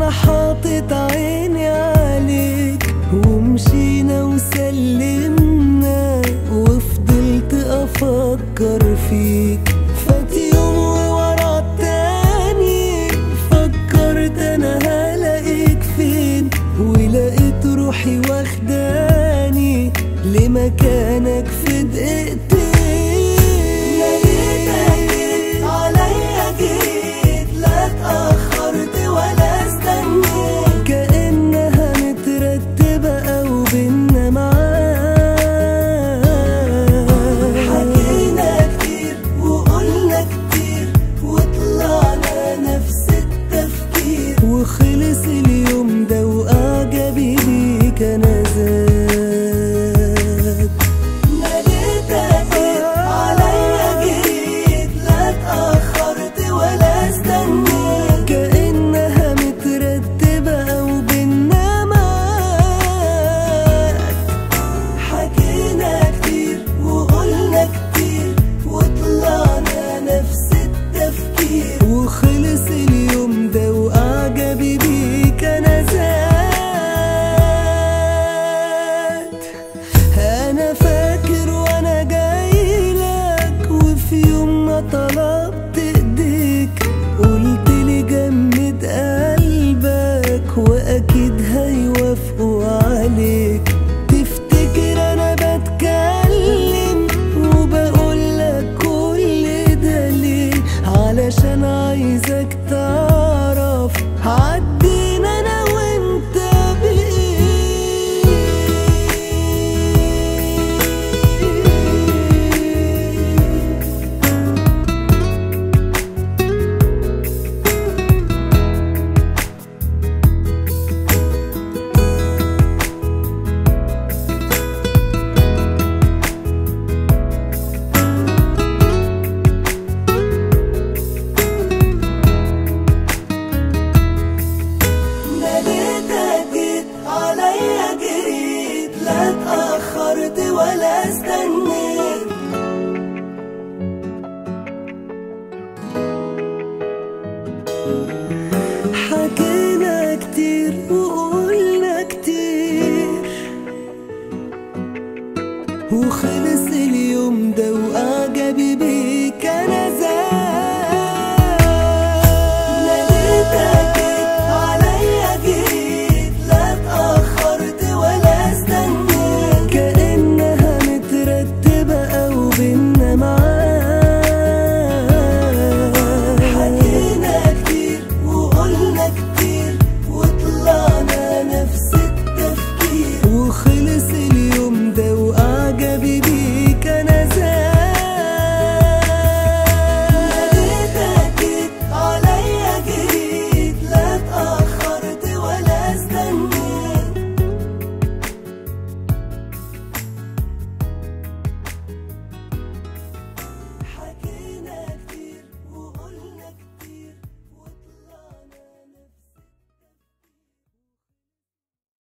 انا حاطط عيني عليك ومشينا وسلمنا وفضلت افكر فيك فات يوم وورا التاني فكرت انا هلاقيك فين ولقيت روحي واخداني لمكانك في دقيقتين ناديتك عليا جيت لا اتأخرت ولا استنيت كأنها مترتبة أو بينا معاك حكينا كتير وقلنا كتير وطلعنا نفس التفكير وخلص اليوم ده وأعجبي بيك أنا زاد ناديتك عليا جيت لا اتأخرت ولا استنيت كأنها مترتبة أو بينا معاك حكينا كتير وقلنا كتير وطلعنا نفس التفكير وخلص اليوم ده وأعجبي بيك أنا زاد انا فاكر وانا جايلك وفي يوم ما طلبت ايديك قلت لي جمد قلبك واكيد هيوافقوا عليك تفتكر انا بتكلم وبقول لك كل ده ليه علشان عايزك تعرف عدينا انا وانت بايه ناديتك جيت عليا جريت لا اتأخرت ولا